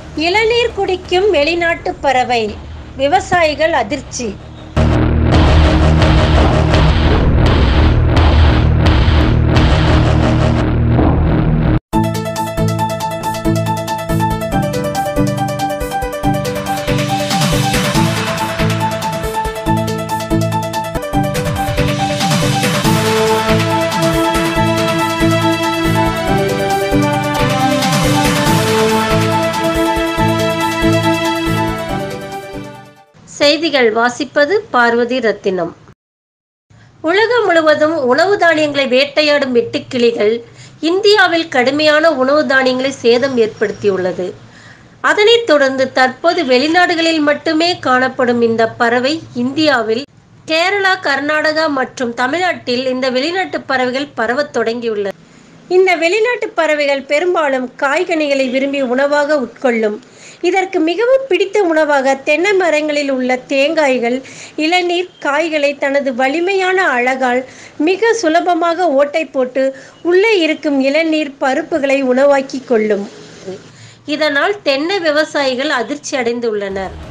இளநீர் குடிக்கும் வெளிநாட்டு பறவை விவசாயிகள் அதிர்ச்சி செய்திகள் வாசிப்பது பார்வதி ரத்தினம் உலகம் முழுவதும் உணவு தானியங்களை வேட்டையாடும் வெட்டுக்கிளிகள் இந்தியாவில் கடுமையான உணவு தானியங்களை சேதம் ஏற்படுத்தியுள்ளது அதனைத் தொடர்ந்து தற்போது வெளிநாடுகளில் மட்டுமே காணப்படும் இந்த பறவை இந்தியாவில் கேரளா கர்நாடகா மற்றும் தமிழ்நாட்டில் இந்த வெளிநாட்டு பறவைகள் பரவத் தொடங்கியுள்ளது இந்த வெளிநாட்டு பறவைகள் பெரும்பாலும் காய்கனிகளை விரும்பி உணவாக உட்கொள்ளும் இதற்கு மிகவும் பிடித்த உணவாக தென்னை மரங்களில் உள்ள தேங்காய்கள் இளநீர் காய்களை தனது வலிமையான அழகால் மிக சுலபமாக ஓட்டை போட்டு உள்ளே இருக்கும் இளநீர் பருப்புகளை உணவாக்கி கொள்ளும் இதனால் தென்னை விவசாயிகள் அதிர்ச்சி அடைந்துள்ளனர்